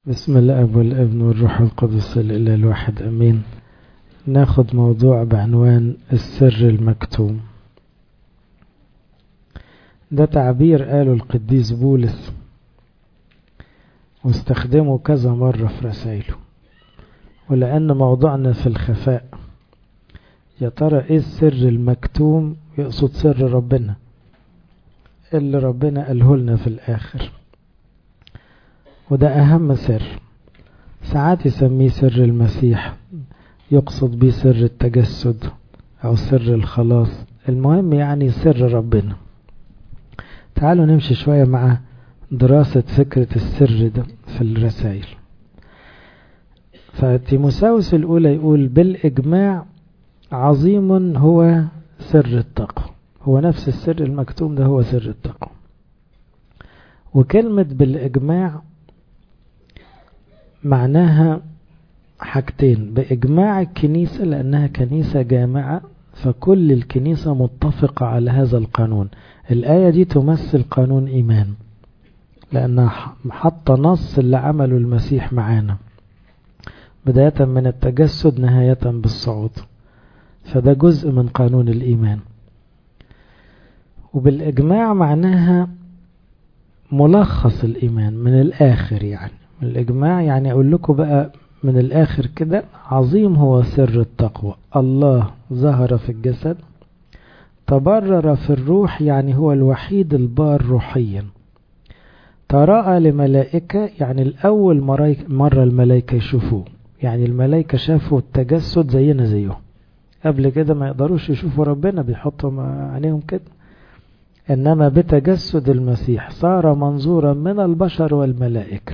بسم الاب والابن والروح القدس الاله الواحد امين ناخد موضوع بعنوان السر المكتوم ده تعبير قاله القديس بولس واستخدمه كذا مرة في رسائله ولأن موضوعنا في الخفاء يا ترى ايه السر المكتوم يقصد سر ربنا اللي ربنا قاله لنا في الآخر وده أهم سر ساعات يسميه سر المسيح يقصد بيه سر التجسد أو سر الخلاص المهم يعني سر ربنا تعالوا نمشي شوية مع دراسة فكرة السر ده في الرسائل فتيموساوس الأولى يقول بالإجماع عظيم هو سر التقوى هو نفس السر المكتوم ده هو سر التقوى وكلمة بالإجماع معناها حاجتين بإجماع الكنيسة لأنها كنيسة جامعة فكل الكنيسة متفقة على هذا القانون الآية دي تمثل قانون إيمان لأنها حط نص اللي عمله المسيح معانا بداية من التجسد نهاية بالصعود فده جزء من قانون الإيمان وبالإجماع معناها ملخص الإيمان من الآخر يعني من الإجماع يعني أقول لكم بقى من الآخر كده عظيم هو سر التقوى الله ظهر في الجسد تبرر في الروح يعني هو الوحيد البار روحيا تراءى لملائكة يعني الأول مرة الملائكة يشوفوه يعني الملائكة شافوا التجسد زينا زيهم قبل كده ما يقدروش يشوفوا ربنا بيحطوا عينيهم كده إنما بتجسد المسيح صار منظورا من البشر والملائكة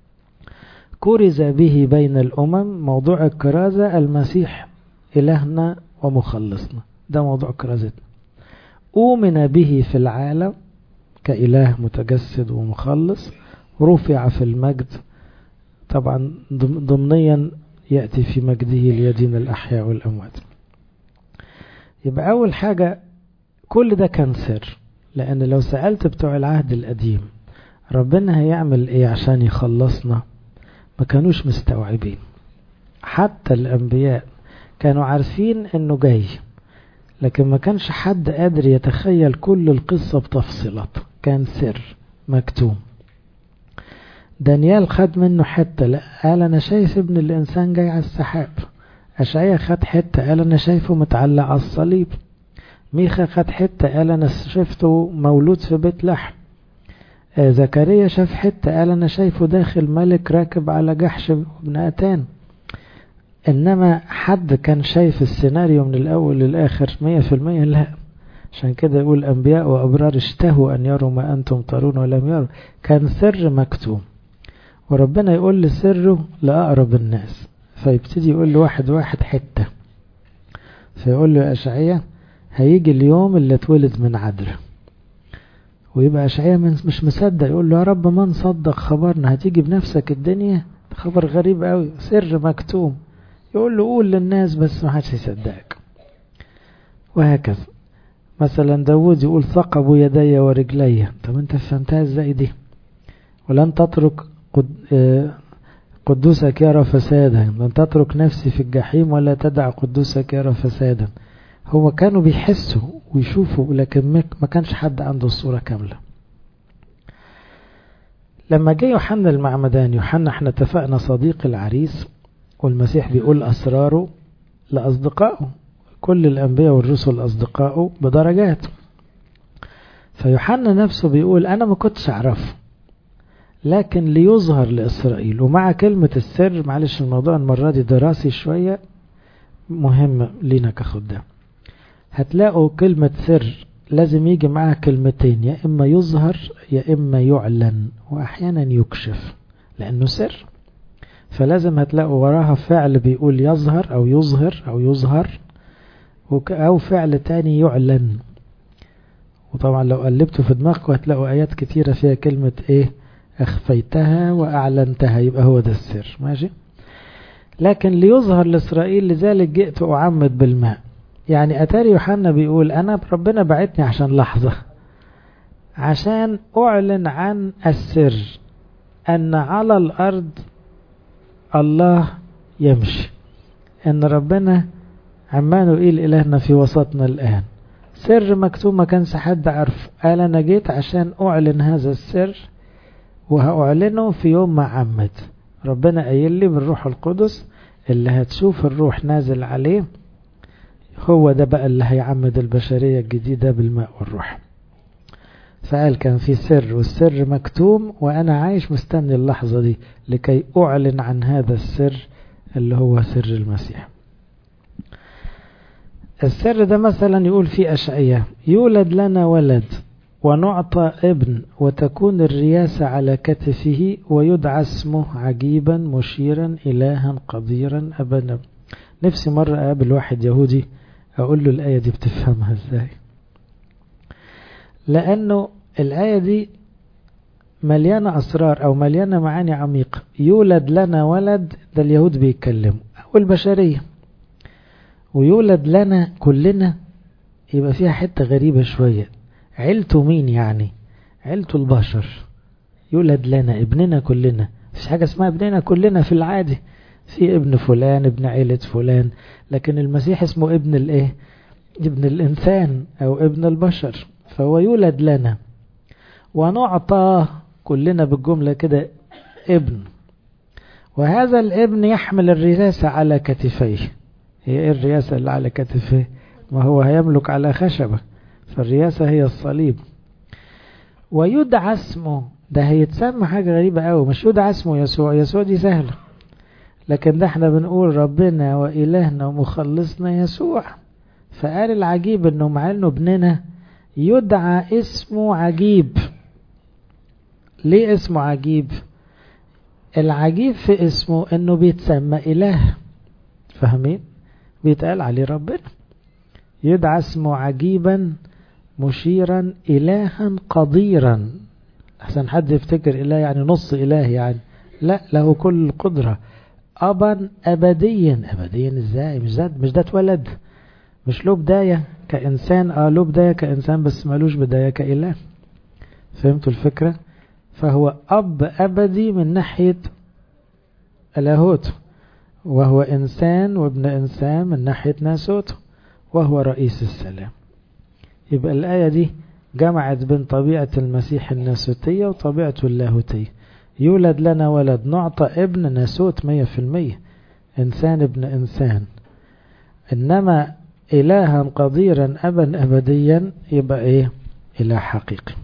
كرز به بين الأمم موضوع الكرازة المسيح إلهنا ومخلصنا ده موضوع كرازتنا أؤمن به في العالم كإله متجسد ومخلص رفع في المجد طبعا ضمنيا يأتي في مجده ليدين الأحياء والأموات يبقى أول حاجة كل ده كان سر لأن لو سألت بتوع العهد القديم ربنا هيعمل إيه عشان يخلصنا ما كانوش مستوعبين حتى الأنبياء كانوا عارفين أنه جاي لكن ما كانش حد قادر يتخيل كل القصة بتفصيلاتها كان سر مكتوم دانيال خد منه حتة لا قال أنا شايف ابن الإنسان جاي على السحاب أشعيا خد حتة قال أنا شايفه متعلق على الصليب ميخا خد حتة قال أنا شفته مولود في بيت لحم آه زكريا شاف حتة قال أنا شايفه داخل ملك راكب على جحش ابن أتان إنما حد كان شايف السيناريو من الأول للآخر مية في المية لا عشان كده يقول أنبياء وأبرار اشتهوا أن يروا ما أنتم ترون ولم يروا كان سر مكتوم وربنا يقول لسره لأقرب الناس فيبتدي يقول له واحد واحد حتة فيقول له يا أشعية هيجي اليوم اللي اتولد من عذراء ويبقى أشعية مش مصدق يقول له يا رب ما نصدق خبرنا هتيجي بنفسك الدنيا خبر غريب قوي سر مكتوم يقول له قول للناس بس ما حدش يصدقك وهكذا مثلا داود يقول ثقبوا يدي ورجلي طب انت فهمتها ازاي دي ولن تترك قد قدوسك يرى فسادا لن تترك نفسي في الجحيم ولا تدع قدوسك يرى فسادا هو كانوا بيحسوا ويشوفوا لكن ما كانش حد عنده الصورة كاملة لما جه يوحنا المعمدان يوحنا احنا اتفقنا صديق العريس والمسيح بيقول أسراره لأصدقائه كل الأنبياء والرسل أصدقائه بدرجات فيوحنا نفسه بيقول أنا ما كنتش أعرفه لكن ليظهر لإسرائيل ومع كلمة السر معلش الموضوع المرة دي دراسي شوية مهم لينا كخدام هتلاقوا كلمة سر لازم يجي معاها كلمتين يا إما يظهر يا إما يعلن وأحيانا يكشف لأنه سر فلازم هتلاقوا وراها فعل بيقول يظهر أو يظهر أو يظهر أو فعل تاني يعلن وطبعا لو قلبتوا في دماغكم هتلاقوا آيات كتيرة فيها كلمة إيه أخفيتها وأعلنتها يبقى هو ده السر ماشي لكن ليظهر لإسرائيل لذلك جئت أعمد بالماء يعني أتاري يوحنا بيقول أنا ربنا بعتني عشان لحظة عشان أعلن عن السر أن على الأرض الله يمشي ان ربنا عمانوئيل إلهنا في وسطنا الآن سر مكتوب ما كانش حد عارفه قال أنا جيت عشان أعلن هذا السر وهأعلنه في يوم ما عمد ربنا قايل لي بالروح القدس اللي هتشوف الروح نازل عليه هو ده بقى اللي هيعمد البشرية الجديدة بالماء والروح فقال كان في سر والسر مكتوم وأنا عايش مستني اللحظة دي لكي أعلن عن هذا السر اللي هو سر المسيح السر ده مثلا يقول في أشعية يولد لنا ولد ونعطى ابن وتكون الرياسة على كتفه ويدعى اسمه عجيبا مشيرا إلها قديرا أبدا نفسي مرة أقابل واحد يهودي أقول له الآية دي بتفهمها إزاي لأنه الآية دي مليانة أسرار أو مليانة معاني عميقة يولد لنا ولد ده اليهود بيتكلموا أو البشرية ويولد لنا كلنا يبقى فيها حتة غريبة شوية عيلته مين يعني عيلته البشر يولد لنا ابننا كلنا مفيش حاجة اسمها ابننا كلنا في العادي في ابن فلان ابن عيلة فلان لكن المسيح اسمه ابن الايه ابن الانسان او ابن البشر فهو يولد لنا ونعطى كلنا بالجملة كده ابن وهذا الابن يحمل الرئاسة على كتفيه هي ايه الرئاسة اللي على كتفيه ما هو هيملك على خشبة فالرئاسة هي الصليب ويدعى اسمه ده هيتسمى حاجة غريبة قوي مش يدعى اسمه يسوع يسوع دي سهلة لكن ده احنا بنقول ربنا وإلهنا ومخلصنا يسوع فقال العجيب انه مع انه ابننا يدعى اسمه عجيب ليه اسمه عجيب العجيب في اسمه انه بيتسمى اله فاهمين بيتقال عليه ربنا يدعى اسمه عجيبا مشيرا إلها قديرا أحسن حد يفتكر إله يعني نص إله يعني لا له كل القدرة أبا أبديا أبديا إزاي مش ده مش ده اتولد مش له بداية كإنسان اه له بداية كإنسان بس ملوش بداية كإله فهمتوا الفكرة فهو أب أبدي من ناحية لاهوته وهو إنسان وابن إنسان من ناحية ناسوته وهو رئيس السلام يبقى الآية دي جمعت بين طبيعة المسيح الناسوتية وطبيعته اللاهوتية يولد لنا ولد نعطى ابن ناسوت مية في المية إنسان ابن إنسان إنما إلها قديرا أبا أبديا يبقى إيه إله حقيقي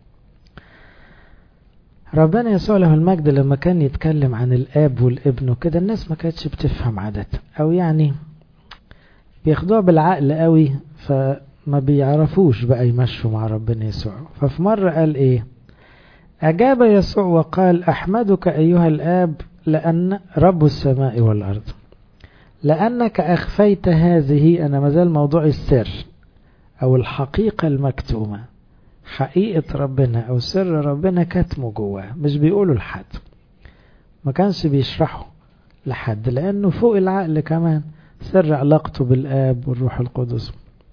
ربنا يسوع له المجد لما كان يتكلم عن الآب والابن وكده الناس ما كانتش بتفهم عادة أو يعني بياخدوها بالعقل قوي فما بيعرفوش بقى يمشوا مع ربنا يسوع ففي مرة قال إيه أجاب يسوع وقال أحمدك أيها الآب لأن رب السماء والأرض لأنك أخفيت هذه أنا مازال موضوع السر أو الحقيقة المكتومة حقيقة ربنا أو سر ربنا كتمه جواه مش بيقولوا لحد ما كانش بيشرحه لحد لأنه فوق العقل كمان سر علاقته بالآب والروح القدس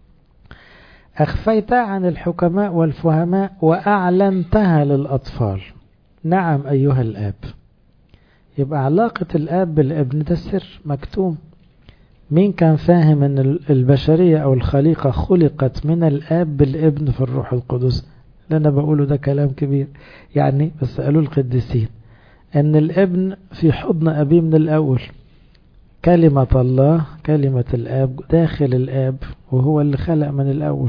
أخفيتها عن الحكماء والفهماء وأعلنتها للأطفال نعم أيها الآب يبقى علاقة الآب بالابن ده سر مكتوم مين كان فاهم ان البشرية او الخليقة خلقت من الاب بالابن في الروح القدس اللي انا بقوله ده كلام كبير يعني بس قالوا القديسين ان الابن في حضن ابيه من الاول كلمة الله كلمة الاب داخل الاب وهو اللي خلق من الاول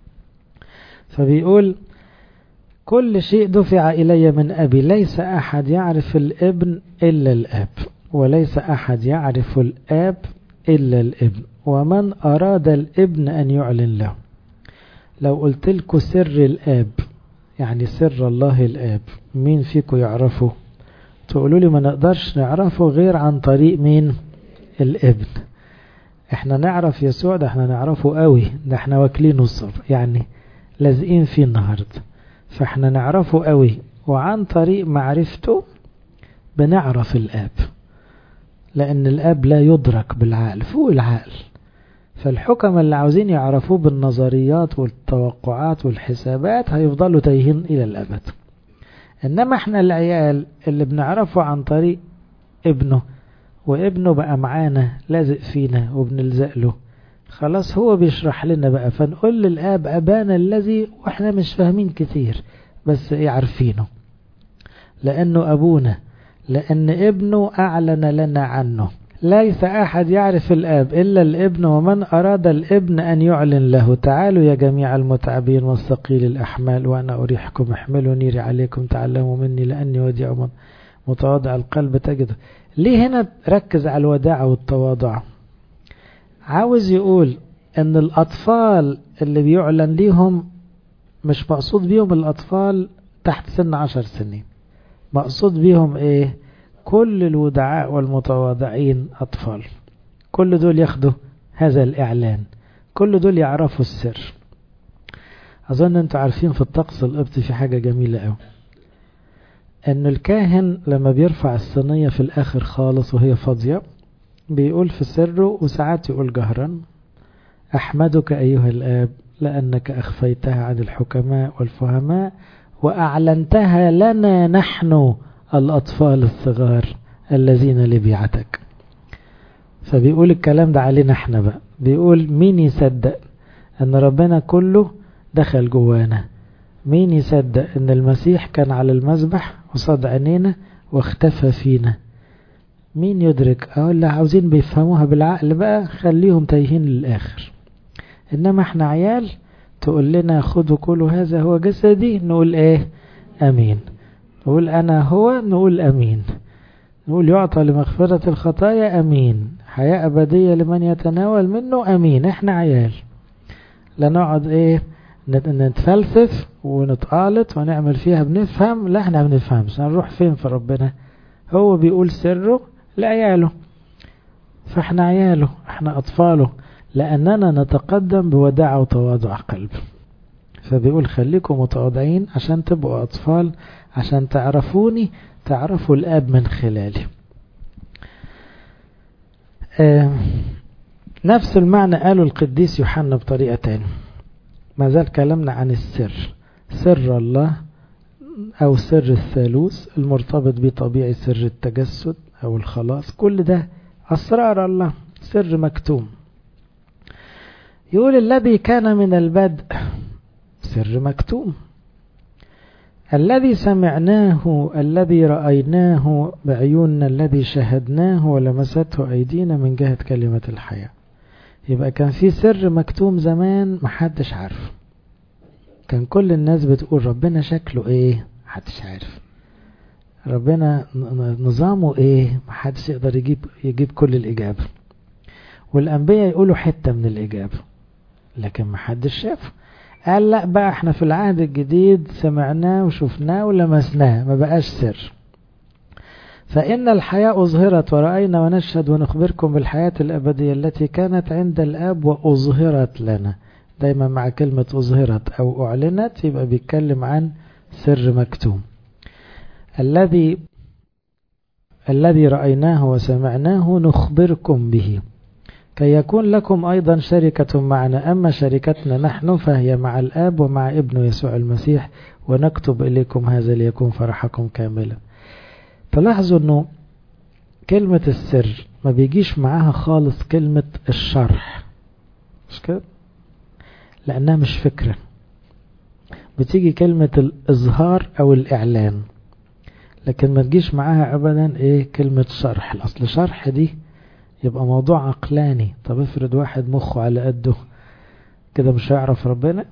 فبيقول كل شيء دفع الي من ابي ليس احد يعرف الابن الا الاب وليس احد يعرف الاب إلا الابن ومن أراد الابن أن يعلن له لو قلت لكم سر الآب يعني سر الله الآب مين فيكم يعرفه تقولوا لي ما نقدرش نعرفه غير عن طريق مين الابن احنا نعرف يسوع ده احنا نعرفه قوي ده احنا واكلينه الصبر يعني لازقين فيه النهاردة فاحنا نعرفه قوي وعن طريق معرفته بنعرف الآب لأن الأب لا يدرك بالعقل فوق العقل فالحكم اللي عاوزين يعرفوه بالنظريات والتوقعات والحسابات هيفضلوا تايهين إلى الأبد إنما احنا العيال اللي بنعرفه عن طريق ابنه وابنه بقى معانا لازق فينا وبنلزق له خلاص هو بيشرح لنا بقى فنقول للآب أبانا الذي وإحنا مش فاهمين كتير بس إيه عارفينه لأنه أبونا لأن ابنه أعلن لنا عنه ليس أحد يعرف الآب إلا الابن ومن أراد الابن أن يعلن له تعالوا يا جميع المتعبين والثقيل الأحمال وأنا أريحكم احملوا نيري عليكم تعلموا مني لأني وديع متواضع القلب تجده ليه هنا ركز على الوداعة والتواضع عاوز يقول ان الأطفال اللي بيعلن ليهم مش مقصود بيهم الأطفال تحت سن عشر سنين مقصود بيهم ايه كل الودعاء والمتواضعين أطفال كل دول ياخدوا هذا الإعلان كل دول يعرفوا السر أظن أنتوا عارفين في الطقس القبطي في حاجة جميلة أوي أن الكاهن لما بيرفع الصينية في الآخر خالص وهي فاضية بيقول في سره وساعات يقول جهرا أحمدك أيها الآب لأنك أخفيتها عن الحكماء والفهماء وأعلنتها لنا نحن الأطفال الصغار الذين لبيعتك فبيقول الكلام ده علينا احنا بقى بيقول مين يصدق ان ربنا كله دخل جوانا مين يصدق ان المسيح كان على المذبح وصاد عينينا واختفى فينا مين يدرك اقول له عاوزين بيفهموها بالعقل بقى خليهم تايهين للاخر انما احنا عيال تقول لنا خدوا كلوا هذا هو جسدي نقول ايه امين نقول أنا هو نقول أمين نقول يعطى لمغفرة الخطايا أمين حياة أبدية لمن يتناول منه أمين إحنا عيال لا نقعد إيه نتفلسف ونتقالط ونعمل فيها بنفهم لا احنا بنفهمش هنروح فين في ربنا هو بيقول سره لعياله فاحنا عياله احنا أطفاله لأننا نتقدم بوداع وتواضع قلب فبيقول خليكم متواضعين عشان تبقوا أطفال عشان تعرفوني تعرفوا الآب من خلالي آه نفس المعنى قاله القديس يوحنا بطريقة تانية ما زال كلامنا عن السر سر الله أو سر الثالوث المرتبط بطبيعي سر التجسد أو الخلاص كل ده أسرار الله سر مكتوم يقول الذي كان من البدء سر مكتوم الذي سمعناه الذي رأيناه بعيوننا الذي شهدناه ولمسته أيدينا من جهة كلمة الحياة يبقى كان في سر مكتوم زمان محدش عارف كان كل الناس بتقول ربنا شكله ايه محدش عارف ربنا نظامه ايه محدش يقدر يجيب يجيب كل الإجابة والأنبياء يقولوا حتة من الإجابة لكن محدش شافه قال لا بقى احنا في العهد الجديد سمعناه وشفناه ولمسناه ما بقاش سر فإن الحياة أظهرت ورأينا ونشهد ونخبركم بالحياة الأبدية التي كانت عند الآب وأظهرت لنا دايما مع كلمة أظهرت أو أعلنت يبقى بيتكلم عن سر مكتوم الذي الذي رأيناه وسمعناه نخبركم به كي يكون لكم أيضا شركة معنا أما شركتنا نحن فهي مع الآب ومع ابنه يسوع المسيح ونكتب إليكم هذا ليكون فرحكم كاملا تلاحظوا أنه كلمة السر ما بيجيش معاها خالص كلمة الشرح مش كده لأنها مش فكرة بتيجي كلمة الإظهار أو الإعلان لكن ما تجيش معاها أبدا إيه كلمة شرح الأصل شرح دي يبقى موضوع عقلاني طب افرض واحد مخه على قده كده مش هيعرف ربنا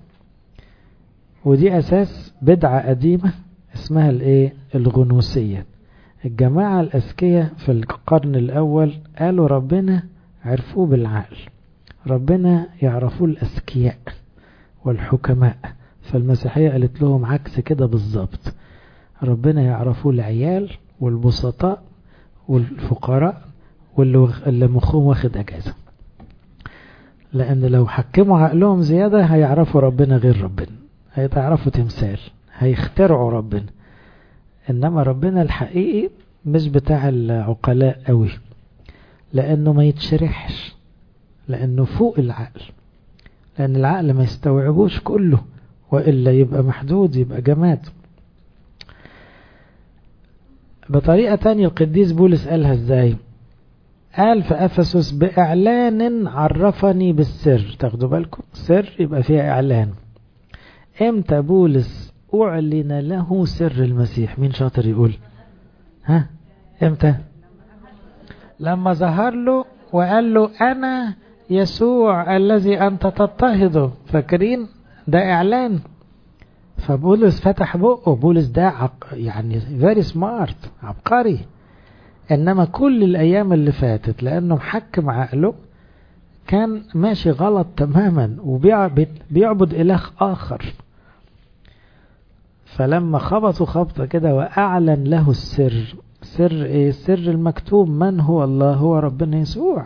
ودي أساس بدعة قديمة اسمها الايه الغنوسية الجماعة الأذكياء في القرن الأول قالوا ربنا عرفوه بالعقل ربنا يعرفوه الأذكياء والحكماء فالمسيحية قالت لهم عكس كده بالظبط ربنا يعرفوه العيال والبسطاء والفقراء واللي اللي مخهم واخد اجازه لان لو حكموا عقلهم زياده هيعرفوا ربنا غير ربنا هيتعرفوا تمثال هيخترعوا ربنا انما ربنا الحقيقي مش بتاع العقلاء قوي لانه ما يتشرحش لانه فوق العقل لان العقل ما يستوعبوش كله والا يبقى محدود يبقى جماد بطريقه تانية القديس بولس قالها ازاي قال في أفسس بإعلان عرفني بالسر تاخدوا بالكم سر يبقى فيها إعلان امتى بولس أعلن له سر المسيح مين شاطر يقول ها امتى لما ظهر له وقال له أنا يسوع الذي أنت تضطهده فاكرين ده إعلان فبولس فتح بقه بولس ده عق يعني فيري سمارت عبقري انما كل الايام اللي فاتت لانه محكم عقله كان ماشي غلط تماما وبيعبد بيعبد اله اخر فلما خبطوا خبطة كده واعلن له السر سر ايه سر المكتوب من هو الله هو ربنا يسوع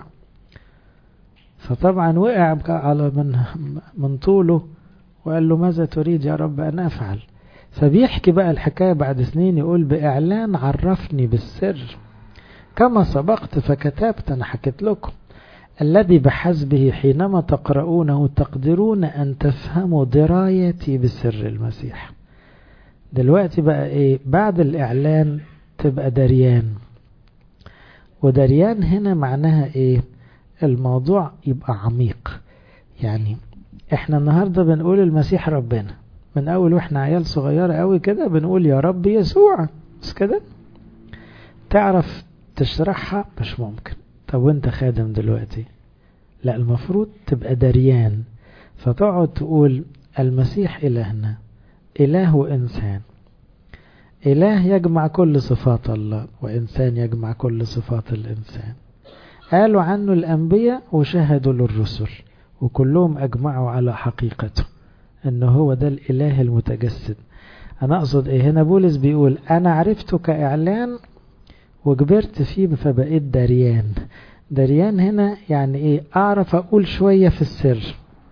فطبعا وقع على من من طوله وقال له ماذا تريد يا رب أن أفعل فبيحكي بقى الحكاية بعد سنين يقول بإعلان عرفني بالسر كما سبقت فكتبت أنا حكيت لكم الذي بحسبه حينما تقرؤونه تقدرون أن تفهموا درايتي بسر المسيح دلوقتي بقى إيه بعد الإعلان تبقى دريان ودريان هنا معناها إيه الموضوع يبقى عميق يعني احنا النهاردة بنقول المسيح ربنا من اول واحنا عيال صغيرة قوي كده بنقول يا رب يسوع بس كده تعرف تشرحها مش ممكن طب وانت خادم دلوقتي لا المفروض تبقى دريان فتقعد تقول المسيح إلهنا إله وإنسان إله يجمع كل صفات الله وإنسان يجمع كل صفات الإنسان قالوا عنه الأنبياء وشهدوا للرسل وكلهم أجمعوا على حقيقته أنه هو ده الإله المتجسد أنا أقصد إيه هنا بولس بيقول أنا عرفته كإعلان وكبرت فيه فبقيت دريان دريان هنا يعني إيه أعرف أقول شوية في السر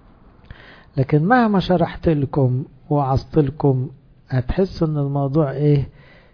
لكن مهما شرحت لكم وعظت لكم هتحسوا أن الموضوع إيه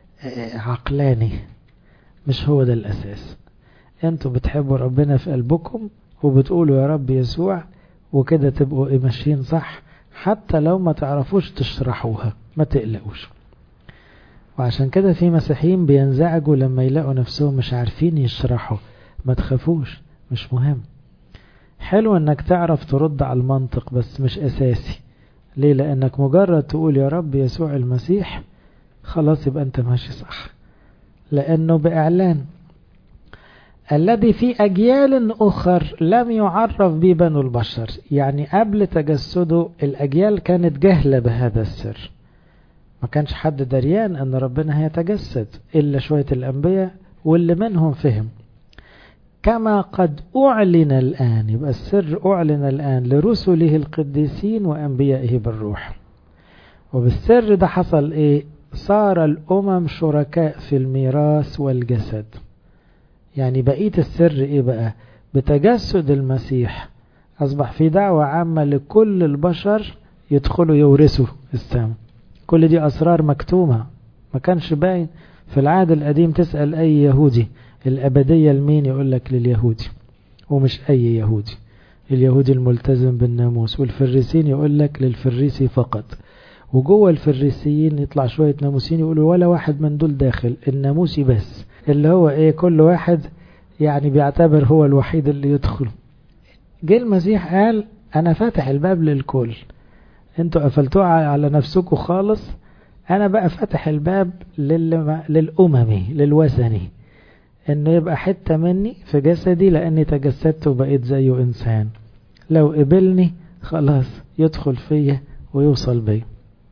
عقلاني مش هو ده الأساس أنتوا بتحبوا ربنا في قلبكم وبتقولوا يا رب يسوع وكده تبقوا إيه ماشيين صح حتى لو ما تعرفوش تشرحوها ما تقلقوش وعشان كده في مسيحيين بينزعجوا لما يلاقوا نفسهم مش عارفين يشرحوا ما تخافوش مش مهم حلو انك تعرف ترد على المنطق بس مش اساسي ليه لانك مجرد تقول يا رب يسوع المسيح خلاص يبقى انت ماشي صح لانه باعلان الذي في أجيال أخر لم يعرف به بنو البشر يعني قبل تجسده الأجيال كانت جهلة بهذا السر ما كانش حد دريان أن ربنا هيتجسد إلا شوية الأنبياء واللي منهم فهم كما قد أعلن الآن يبقى السر أعلن الآن لرسله القديسين وأنبيائه بالروح وبالسر ده حصل إيه صار الأمم شركاء في الميراث والجسد يعني بقية السر ايه بقى بتجسد المسيح اصبح في دعوة عامة لكل البشر يدخلوا يورثوا السام كل دي اسرار مكتومة ما كانش باين في العهد القديم تسأل اي يهودي الابدية لمين يقول لك لليهودي ومش اي يهودي اليهودي الملتزم بالناموس والفريسين يقول لك للفريسي فقط وجوه الفريسيين يطلع شوية ناموسين يقولوا ولا واحد من دول داخل الناموسي بس اللي هو ايه كل واحد يعني بيعتبر هو الوحيد اللي يدخل جه المسيح قال انا فاتح الباب للكل انتوا قفلتوه على نفسكم خالص انا بقى فاتح الباب لل... للاممي للوثني انه يبقى حتة مني في جسدي لاني تجسدت وبقيت زيه انسان لو قبلني خلاص يدخل فيا ويوصل بي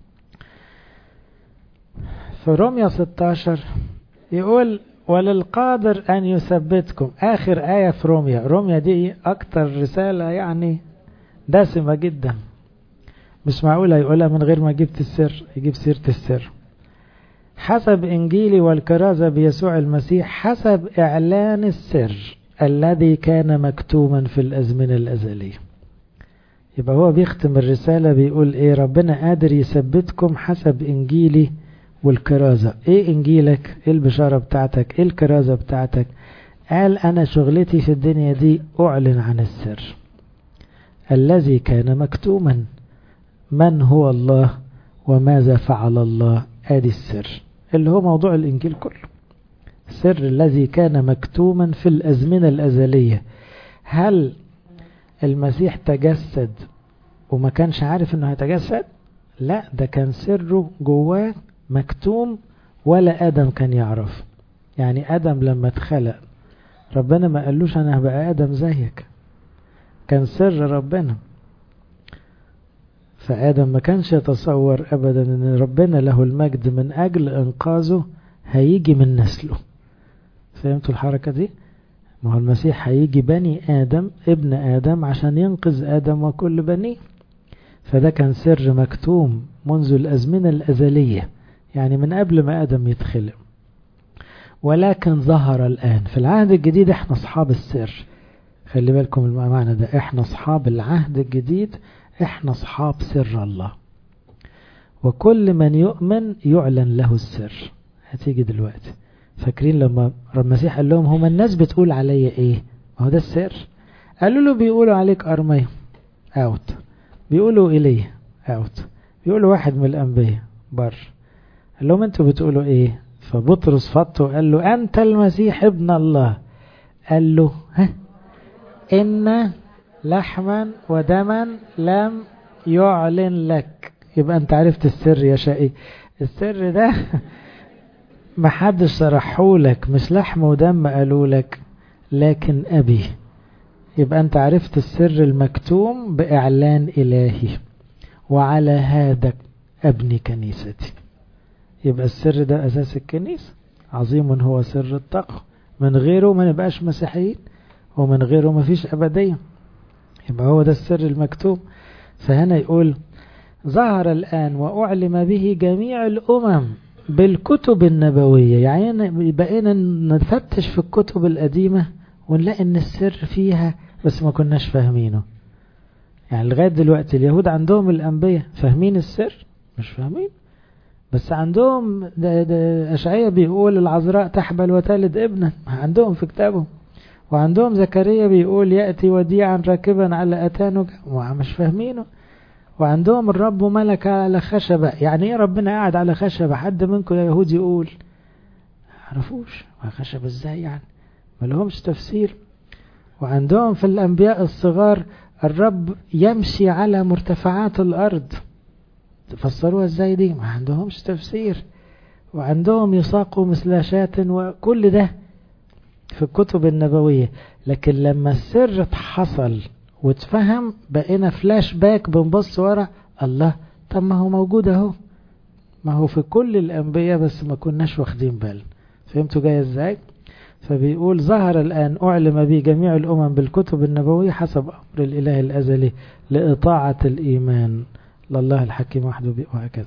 في روميا 16 يقول وللقادر أن يثبتكم آخر آية في روميا روميا دي أكتر رسالة يعني دسمة جدا مش معقولة يقولها من غير ما جبت السر يجيب سيرة السر حسب إنجيلي والكرازة بيسوع المسيح حسب إعلان السر الذي كان مكتوما في الأزمنة الأزلية يبقى هو بيختم الرسالة بيقول إيه ربنا قادر يثبتكم حسب إنجيلي والكرازة ايه انجيلك ايه البشارة بتاعتك ايه الكرازة بتاعتك قال انا شغلتي في الدنيا دي اعلن عن السر الذي كان مكتوما من هو الله وماذا فعل الله ادي السر اللي هو موضوع الانجيل كله سر الذي كان مكتوما في الأزمنة الأزلية هل المسيح تجسد وما كانش عارف انه هيتجسد لا ده كان سره جواه مكتوم ولا آدم كان يعرف يعني آدم لما اتخلق ربنا ما قالوش أنا هبقى آدم زيك كان سر ربنا فآدم ما كانش يتصور أبدا أن ربنا له المجد من أجل إنقاذه هيجي من نسله فهمتوا الحركة دي؟ ما هو المسيح هيجي بني آدم ابن آدم عشان ينقذ آدم وكل بنيه فده كان سر مكتوم منذ الأزمنة الأزلية يعني من قبل ما آدم يتخلق ولكن ظهر الآن في العهد الجديد احنا أصحاب السر خلي بالكم المعنى ده احنا أصحاب العهد الجديد احنا أصحاب سر الله وكل من يؤمن يعلن له السر هتيجي دلوقتي فاكرين لما المسيح قال لهم هما الناس بتقول عليا ايه ما هو ده السر قالوا له بيقولوا عليك أرمية اوت بيقولوا إليه اوت بيقولوا واحد من الأنبياء بر قال لهم انتوا بتقولوا ايه فبطرس فطه قال له أنت المسيح ابن الله قال له ها إن لحما ودما لم يعلن لك يبقى أنت عرفت السر يا شقي السر ده محدش شرحه لك مش لحم ودم قالوا لك لكن أبي يبقى أنت عرفت السر المكتوم بإعلان إلهي وعلى هذا أبني كنيستي يبقى السر ده أساس الكنيسة عظيم هو سر التقوى من غيره ما نبقاش مسيحيين ومن غيره ما فيش أبدية يبقى هو ده السر المكتوب فهنا يقول ظهر الآن وأعلم به جميع الأمم بالكتب النبوية يعني بقينا نفتش في الكتب القديمة ونلاقي ان السر فيها بس ما كناش فاهمينه يعني لغاية دلوقتي اليهود عندهم الأنبياء فاهمين السر مش فاهمين بس عندهم ده ده أشعية بيقول العذراء تحبل وتلد ابنا عندهم في كتابهم وعندهم زكريا بيقول يأتي وديعا راكبا على أتانه مش فاهمينه وعندهم الرب ملك على خشبة يعني ايه ربنا قاعد على خشبة حد منكم يا يهود يقول عرفوش خشبة ازاي يعني ما لهمش تفسير وعندهم في الأنبياء الصغار الرب يمشي على مرتفعات الأرض تفسروها ازاي دي ما عندهمش تفسير وعندهم يساقوا مثل شاة وكل ده في الكتب النبوية لكن لما السر حصل واتفهم بقينا فلاش باك بنبص ورا الله طب ما هو موجود اهو ما هو في كل الأنبياء بس ما كناش واخدين بال فهمتوا جاي ازاي فبيقول ظهر الآن أعلم به جميع الأمم بالكتب النبوية حسب أمر الإله الأزلي لإطاعة الإيمان لله الحكيم وحده وهكذا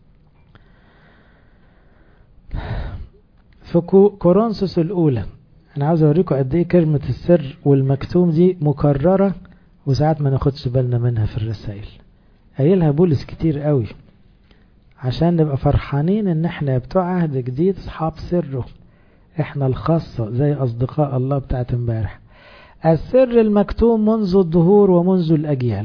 في كورنثوس الأولى أنا عاوز أوريكم قد إيه كلمة السر والمكتوم دي مكررة وساعات ما ناخدش بالنا منها في الرسائل قايلها بولس كتير قوي عشان نبقى فرحانين ان احنا بتوع عهد جديد اصحاب سره احنا الخاصة زي اصدقاء الله بتاعت امبارح السر المكتوم منذ الظهور ومنذ الاجيال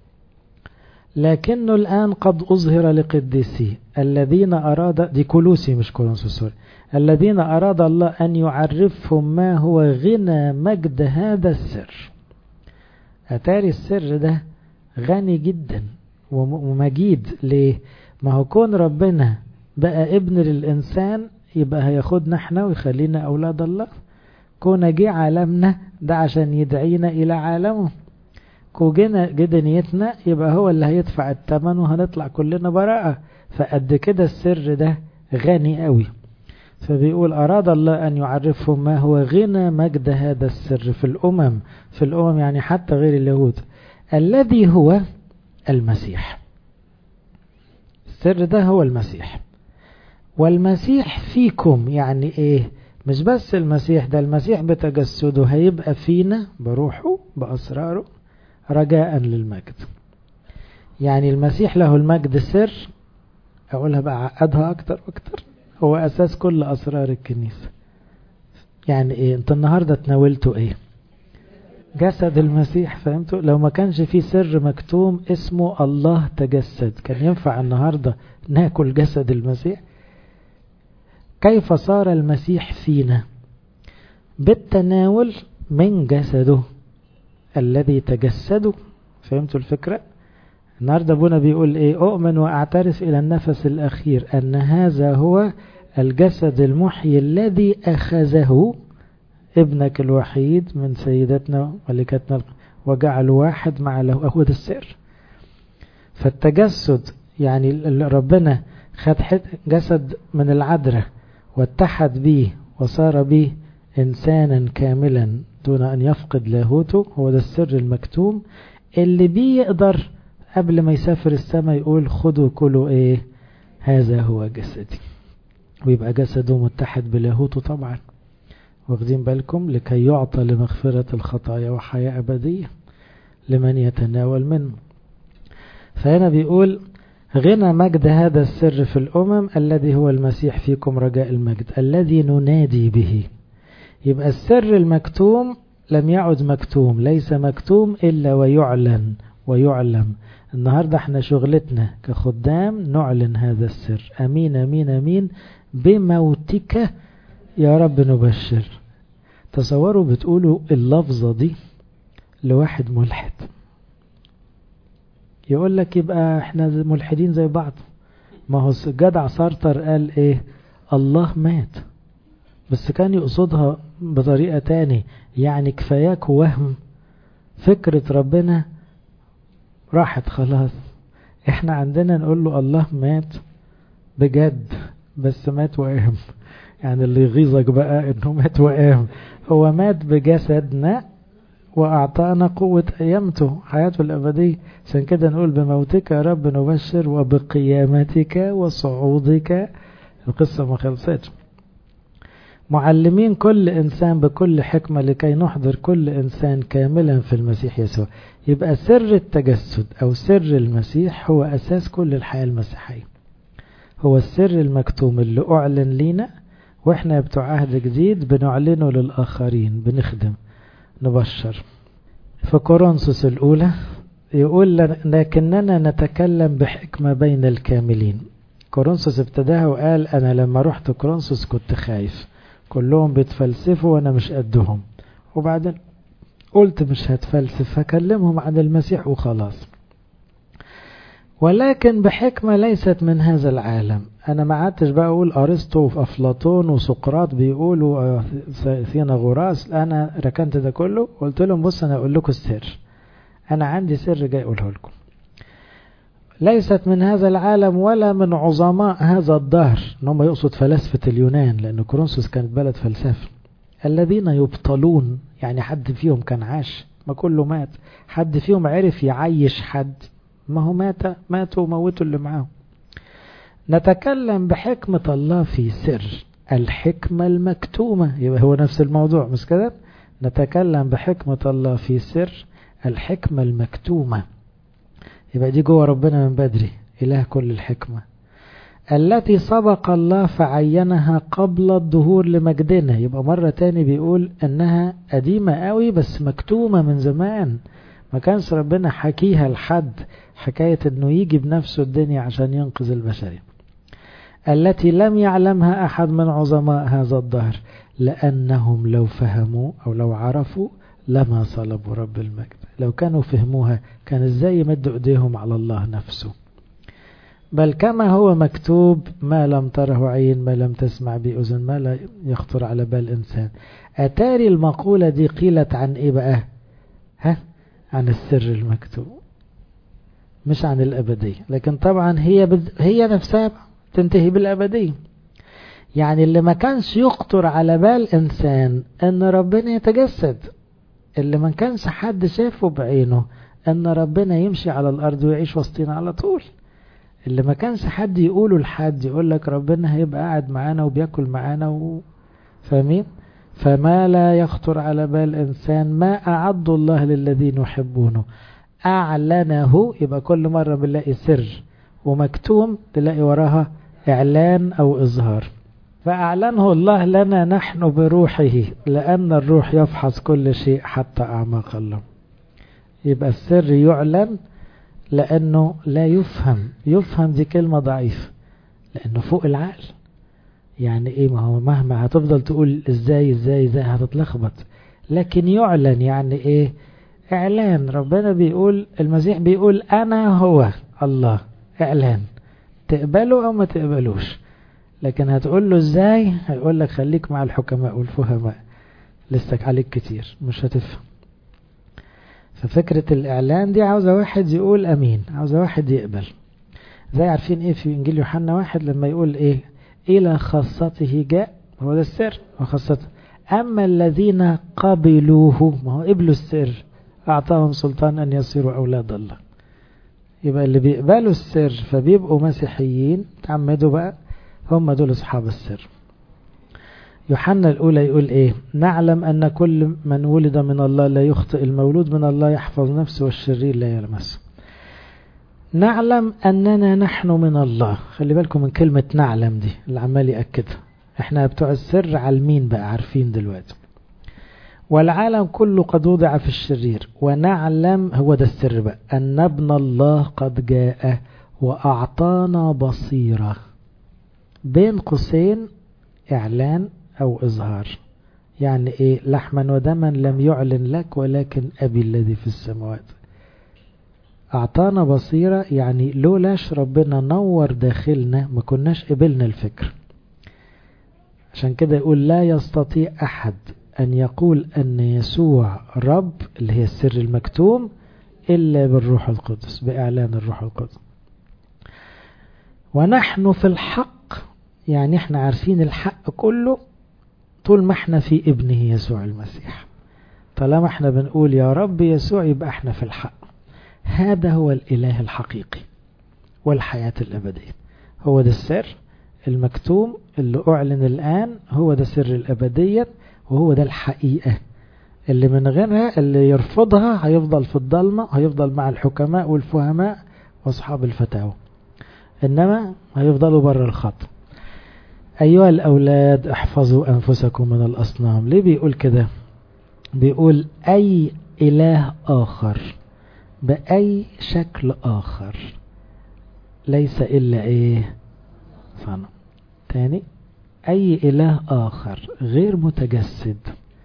لكنه الآن قد أظهر لقديسي الذين أراد دي كولوسي مش كولونسوس سوري الذين أراد الله أن يعرفهم ما هو غنى مجد هذا السر أتاري السر ده غني جدا ومجيد ليه ما هو كون ربنا بقى ابن للإنسان يبقى هياخدنا احنا ويخلينا أولاد الله كون جه عالمنا ده عشان يدعينا إلى عالمه كوجنا جدنيتنا يبقى هو اللي هيدفع الثمن وهنطلع كلنا براءة فقد كده السر ده غني قوي فبيقول أراد الله أن يعرفهم ما هو غنى مجد هذا السر في الأمم في الأمم يعني حتى غير اليهود الذي هو المسيح السر ده هو المسيح والمسيح فيكم يعني ايه مش بس المسيح ده المسيح بتجسده هيبقى فينا بروحه بأسراره رجاء للمجد يعني المسيح له المجد سر أقولها بقى عقدها أكتر وأكتر هو أساس كل أسرار الكنيسة يعني إيه أنت النهاردة تناولته إيه جسد المسيح فهمتوا لو ما كانش في سر مكتوم اسمه الله تجسد كان ينفع النهاردة ناكل جسد المسيح كيف صار المسيح فينا بالتناول من جسده الذي تجسده فهمتوا الفكرة النهاردة ابونا بيقول ايه اؤمن واعترف الى النفس الاخير ان هذا هو الجسد المحيي الذي اخذه ابنك الوحيد من سيدتنا ملكتنا وجعل واحد مع له هو ده السر فالتجسد يعني ربنا خد جسد من العذراء واتحد به وصار به إنسانا كاملا دون أن يفقد لاهوته هو ده السر المكتوم اللي بيه يقدر قبل ما يسافر السماء يقول خدوا كلوا ايه هذا هو جسدي ويبقى جسده متحد بلاهوته طبعا واخدين بالكم لكي يعطى لمغفرة الخطايا وحياة أبدية لمن يتناول منه فهنا بيقول غنى مجد هذا السر في الأمم الذي هو المسيح فيكم رجاء المجد الذي ننادي به يبقى السر المكتوم لم يعد مكتوم ليس مكتوم إلا ويعلن ويعلم النهاردة احنا شغلتنا كخدام نعلن هذا السر أمين أمين أمين بموتك يا رب نبشر تصوروا بتقولوا اللفظة دي لواحد ملحد يقول لك يبقى احنا ملحدين زي بعض ما هو جدع سارتر قال ايه الله مات بس كان يقصدها بطريقة تاني يعني كفاياك وهم فكرة ربنا راحت خلاص احنا عندنا نقول له الله مات بجد بس مات وقام يعني اللي يغيظك بقى انه مات وقام هو مات بجسدنا واعطانا قوة قيامته حياته الابدية عشان كده نقول بموتك يا رب نبشر وبقيامتك وصعودك القصة ما خلصتش معلمين كل إنسان بكل حكمة لكي نحضر كل إنسان كاملا في المسيح يسوع يبقى سر التجسد أو سر المسيح هو أساس كل الحياة المسيحية هو السر المكتوم اللي أعلن لينا وإحنا بتوع عهد جديد بنعلنه للآخرين بنخدم نبشر في كورنثوس الأولى يقول لكننا نتكلم بحكمة بين الكاملين كورنثوس ابتداها وقال أنا لما رحت كورنثوس كنت خايف كلهم بيتفلسفوا وانا مش قدهم وبعدين قلت مش هتفلسف هكلمهم عن المسيح وخلاص ولكن بحكمة ليست من هذا العالم انا ما قعدتش بقى اقول ارسطو وافلاطون وسقراط بيقولوا ثيناغوراس انا ركنت ده كله قلت لهم بص انا اقول لكم السر انا عندي سر جاي اقوله لكم ليست من هذا العالم ولا من عظماء هذا الدهر ان هم يقصد فلاسفة اليونان لأن كورنثوس كانت بلد فلسفة الذين يبطلون يعني حد فيهم كان عاش ما كله مات حد فيهم عرف يعيش حد ما هو مات ماتوا وموتوا اللي معاهم نتكلم بحكمة الله في سر الحكمة المكتومة يبقى هو نفس الموضوع مش كده نتكلم بحكمة الله في سر الحكمة المكتومة يبقى دي جوه ربنا من بدري إله كل الحكمة التي سبق الله فعينها قبل الظهور لمجدنا يبقى مرة تاني بيقول انها قديمة قوي بس مكتومة من زمان ما كانش ربنا حكيها لحد حكاية انه يجي بنفسه الدنيا عشان ينقذ البشرية التي لم يعلمها احد من عظماء هذا الدهر لانهم لو فهموا او لو عرفوا لما صلبوا رب المجد لو كانوا فهموها كان ازاي يمدوا ايديهم على الله نفسه بل كما هو مكتوب ما لم تره عين ما لم تسمع به أذن ما لا يخطر على بال إنسان أتاري المقولة دي قيلت عن إيه بقى ها عن السر المكتوب مش عن الأبدية لكن طبعا هي بد... هي نفسها تنتهي بالأبدية يعني اللي ما كانش يخطر على بال إنسان أن ربنا يتجسد اللي ما كانش حد شافه بعينه أن ربنا يمشي على الأرض ويعيش وسطينا على طول اللي ما كانش حد يقوله لحد يقول لك ربنا هيبقى قاعد معانا وبياكل معانا و... فاهمين فما لا يخطر على بال إنسان ما أعد الله للذين يحبونه أعلنه يبقى كل مرة بنلاقي سر ومكتوم تلاقي وراها إعلان أو إظهار فأعلنه الله لنا نحن بروحه لأن الروح يفحص كل شيء حتى أعماق الله يبقى السر يعلن لأنه لا يفهم يفهم دي كلمة ضعيفة لأنه فوق العقل يعني ايه ما هو مهما هتفضل تقول ازاي ازاي ازاي هتتلخبط لكن يعلن يعني ايه اعلان ربنا بيقول المسيح بيقول انا هو الله اعلان تقبله او ما تقبلوش لكن هتقول له ازاي هيقول لك خليك مع الحكماء والفهماء لسك عليك كتير مش هتفهم ففكرة الإعلان دي عاوزة واحد يقول أمين عاوزة واحد يقبل زي عارفين إيه في إنجيل يوحنا واحد لما يقول إيه إلى خاصته جاء هو ده السر وخاصته أما الذين قبلوه ما هو قبلوا السر أعطاهم سلطان أن يصيروا أولاد الله يبقى اللي بيقبلوا السر فبيبقوا مسيحيين تعمدوا بقى هم دول أصحاب السر يوحنا الأولى يقول إيه نعلم أن كل من ولد من الله لا يخطئ المولود من الله يحفظ نفسه والشرير لا يلمسه نعلم أننا نحن من الله خلي بالكم من كلمة نعلم دي اللي عمال يأكدها احنا بتوع السر عالمين بقى عارفين دلوقتي والعالم كله قد وضع في الشرير ونعلم هو ده السر بقى أن ابن الله قد جاء وأعطانا بصيرة بين قوسين إعلان أو إظهار يعني إيه لحما ودما لم يعلن لك ولكن أبي الذي في السماوات أعطانا بصيرة يعني لولاش ربنا نور داخلنا ما كناش قبلنا الفكر عشان كده يقول لا يستطيع أحد أن يقول أن يسوع رب اللي هي السر المكتوم إلا بالروح القدس بإعلان الروح القدس ونحن في الحق يعني احنا عارفين الحق كله طول ما احنا في ابنه يسوع المسيح طالما احنا بنقول يا رب يسوع يبقى احنا في الحق هذا هو الإله الحقيقي والحياة الأبدية هو ده السر المكتوم اللي أعلن الآن هو ده سر الأبدية وهو ده الحقيقة اللي من غيرها اللي يرفضها هيفضل في الضلمة هيفضل مع الحكماء والفهماء وأصحاب الفتاوى إنما هيفضلوا بره الخط أيها الأولاد احفظوا أنفسكم من الأصنام ليه بيقول كده بيقول أي إله آخر بأي شكل آخر ليس إلا إيه صنم تاني أي إله آخر غير متجسد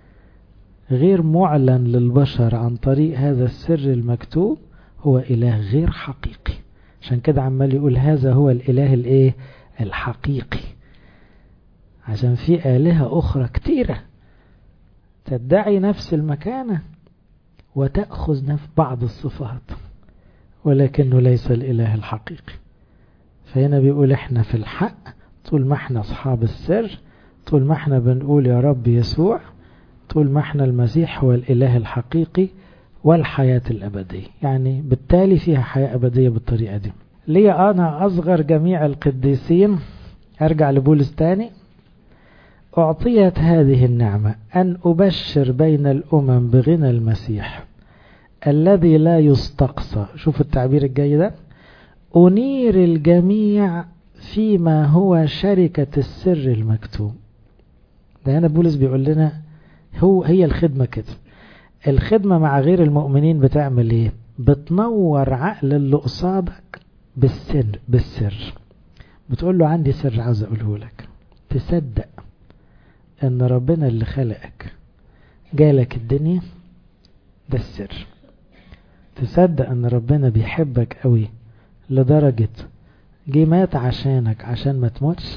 غير معلن للبشر عن طريق هذا السر المكتوب هو إله غير حقيقي عشان كده عمال يقول هذا هو الإله الإيه الحقيقي عشان في آلهة أخرى كتيرة تدعي نفس المكانة وتأخذ نفس بعض الصفات ولكنه ليس الإله الحقيقي فهنا بيقول احنا في الحق طول ما احنا أصحاب السر طول ما احنا بنقول يا رب يسوع طول ما احنا المسيح هو الإله الحقيقي والحياة الأبدية يعني بالتالي فيها حياة أبدية بالطريقة دي لي أنا أصغر جميع القديسين أرجع لبولس تاني أعطيت هذه النعمة أن أبشر بين الأمم بغنى المسيح الذي لا يستقصى شوف التعبير الجاي ده أنير الجميع فيما هو شركة السر المكتوب ده هنا بولس بيقول لنا هو هي الخدمة كده الخدمة مع غير المؤمنين بتعمل ايه بتنور عقل اللي قصادك بالسر بالسر بتقول له عندي سر عاوز اقوله لك تصدق ان ربنا اللي خلقك جالك الدنيا ده السر تصدق ان ربنا بيحبك قوي لدرجة جه مات عشانك عشان ما تموتش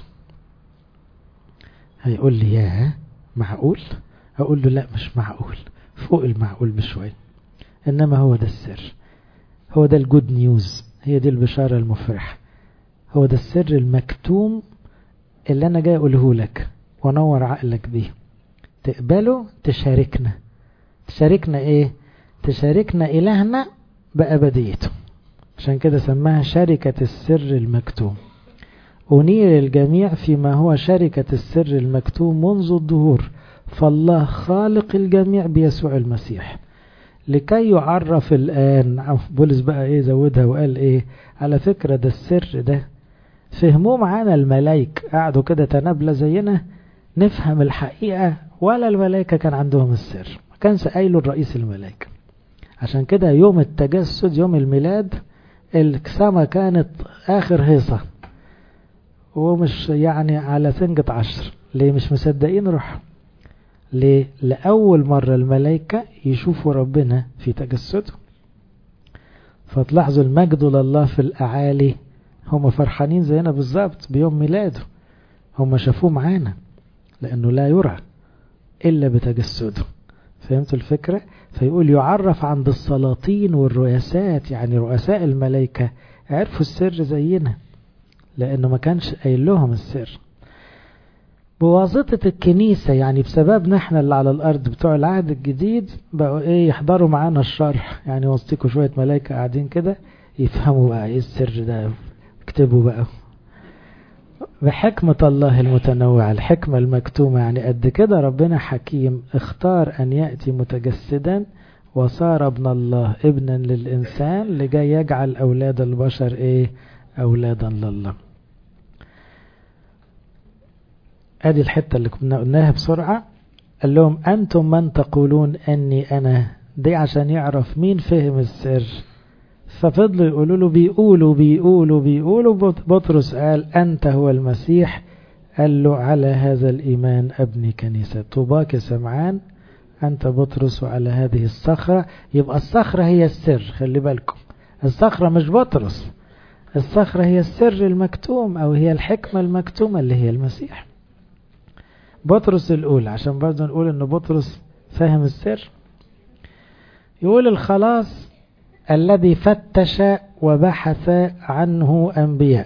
هيقول لي ياه معقول اقول له لا مش معقول فوق المعقول بشوية انما هو ده السر هو ده الجود نيوز هي دي البشارة المفرحة هو ده السر المكتوم اللي انا جاي اقوله لك ونور عقلك بيه تقبله تشاركنا تشاركنا ايه تشاركنا الهنا بأبديته عشان كده سماها شركة السر المكتوم أنير الجميع فيما هو شركة السر المكتوم منذ الظهور فالله خالق الجميع بيسوع المسيح لكي يعرف الآن بولس بقى ايه زودها وقال ايه على فكرة ده السر ده فهموه معانا الملايك قعدوا كده تنابلة زينا نفهم الحقيقة ولا الملائكة كان عندهم السر ما كانش قايله الرئيس الملائكة عشان كده يوم التجسد يوم الميلاد السما كانت آخر هيصة ومش يعني على سنجة عشر ليه مش مصدقين روح ليه لأول مرة الملائكة يشوفوا ربنا في تجسده فتلاحظوا المجد لله في الأعالي هم فرحانين زينا بالظبط بيوم ميلاده هم شافوه معانا لأنه لا يرى إلا بتجسده فهمتوا الفكرة فيقول يعرف عند السلاطين والرؤسات يعني رؤساء الملائكة عرفوا السر زينا لأنه ما كانش قايل لهم السر بواسطة الكنيسة يعني بسببنا احنا اللي على الأرض بتوع العهد الجديد بقوا ايه يحضروا معانا الشرح يعني وسطيكوا شوية ملائكة قاعدين كده يفهموا بقى ايه السر ده اكتبوا بقى بحكمة الله المتنوعة الحكمة المكتومة يعني قد كده ربنا حكيم اختار أن يأتي متجسدا وصار ابن الله ابنا للإنسان لجاي يجعل أولاد البشر ايه أولادا لله ادي الحتة اللي كنا قلناها بسرعة قال لهم أنتم من تقولون أني أنا دي عشان يعرف مين فهم السر ففضلوا يقولوا له بيقولوا بيقولوا بيقولوا بطرس قال أنت هو المسيح قال له على هذا الإيمان أبني كنيسة طوباك سمعان أنت بطرس وعلى هذه الصخرة يبقى الصخرة هي السر خلي بالكم الصخرة مش بطرس الصخرة هي السر المكتوم أو هي الحكمة المكتومة اللي هي المسيح بطرس الأولى عشان برضه نقول أن بطرس فاهم السر يقول الخلاص الذي فتش وبحث عنه أنبياء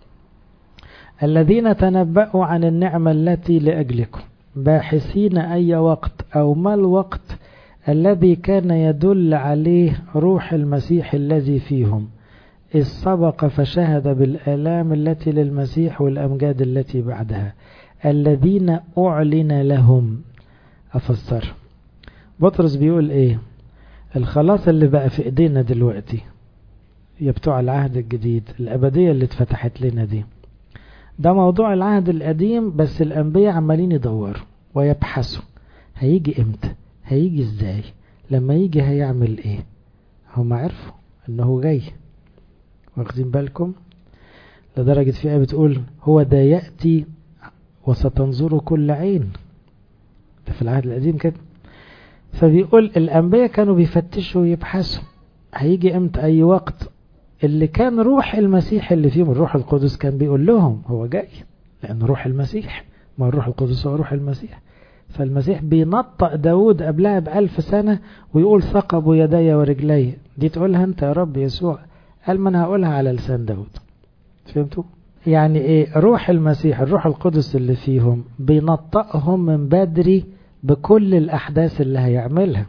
الذين تنبأوا عن النعمة التي لأجلكم باحثين أي وقت أو ما الوقت الذي كان يدل عليه روح المسيح الذي فيهم إذ سبق فشهد بالآلام التي للمسيح والأمجاد التي بعدها الذين أعلن لهم أفسر بطرس بيقول إيه الخلاص اللي بقى في إيدينا دلوقتي يا بتوع العهد الجديد الأبدية اللي اتفتحت لنا دي ده موضوع العهد القديم بس الأنبياء عمالين يدوروا ويبحثوا هيجي امتى هيجي ازاي لما يجي هيعمل ايه هم عرفوا انه جاي واخدين بالكم لدرجة في آية بتقول هو ده يأتي وستنظر كل عين ده في العهد القديم كده فبيقول الأنبياء كانوا بيفتشوا ويبحثوا هيجي امتى أي وقت اللي كان روح المسيح اللي فيهم الروح القدس كان بيقول لهم هو جاي لأن روح المسيح ما الروح القدس هو روح المسيح فالمسيح بينطق داود قبلها بألف سنة ويقول ثقبوا يدي ورجلي دي تقولها انت يا رب يسوع قال ما انا هقولها على لسان داود فهمتوا يعني ايه روح المسيح الروح القدس اللي فيهم بينطقهم من بدري بكل الأحداث اللي هيعملها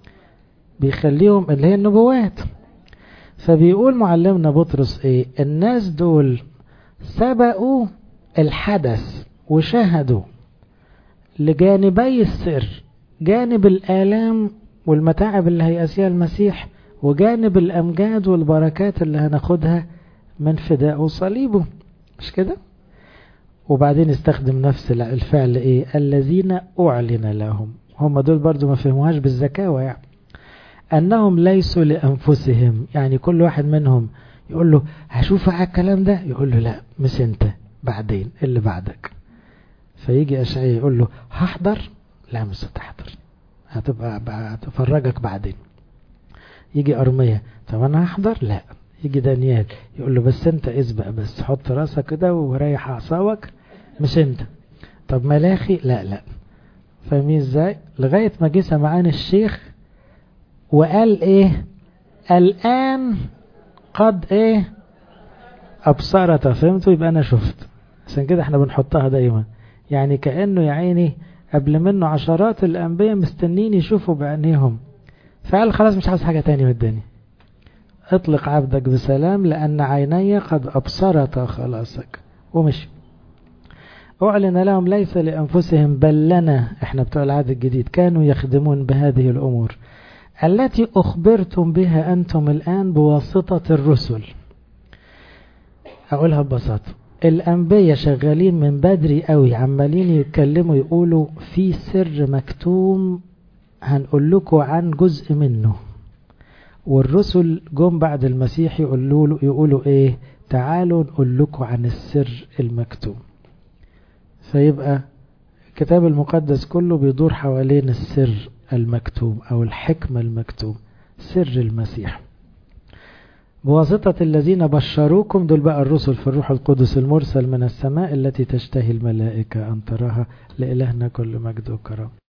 بيخليهم اللي هي النبوات فبيقول معلمنا بطرس ايه الناس دول سبقوا الحدث وشهدوا لجانبي السر جانب الآلام والمتاعب اللي هيأسيها المسيح وجانب الأمجاد والبركات اللي هناخدها من فداء وصليبه مش كده وبعدين استخدم نفس الفعل ايه الذين أعلن لهم هم دول برضو ما فهموهاش بالزكاوة يعني أنهم ليسوا لأنفسهم يعني كل واحد منهم يقول له هشوف على الكلام ده يقول له لا مش انت بعدين اللي بعدك فيجي أشعية يقول له هحضر لا مش هتحضر هتبقى هتفرجك بعدين يجي أرمية طب أنا هحضر لا يجي دانيال يقول له بس انت اسبق بس حط راسك كده وريح اعصابك مش انت طب ملاخي لا لا فاهمين ازاي لغاية ما جه سمعان الشيخ وقال ايه الان قد ايه ابصرت فهمتوا يبقى انا شفت عشان كده احنا بنحطها دايما يعني كأنه يا عيني قبل منه عشرات الانبياء مستنين يشوفوا بعينيهم فقال خلاص مش عاوز حاجة تاني من الدنيا اطلق عبدك بسلام لأن عيني قد أبصرتا خلاصك ومشي أعلن لهم ليس لأنفسهم بل لنا احنا بتوع العهد الجديد كانوا يخدمون بهذه الأمور التي أخبرتم بها أنتم الآن بواسطة الرسل أقولها ببساطة الأنبياء شغالين من بدري قوي عمالين يتكلموا يقولوا في سر مكتوم هنقول لكم عن جزء منه والرسل جم بعد المسيح يقولوا يقولوا ايه تعالوا نقول لكم عن السر المكتوم فيبقى الكتاب المقدس كله بيدور حوالين السر المكتوم أو الحكمة المكتوم سر المسيح بواسطة الذين بشروكم دول بقى الرسل في الروح القدس المرسل من السماء التي تشتهي الملائكة أن تراها لإلهنا كل مجد وكرم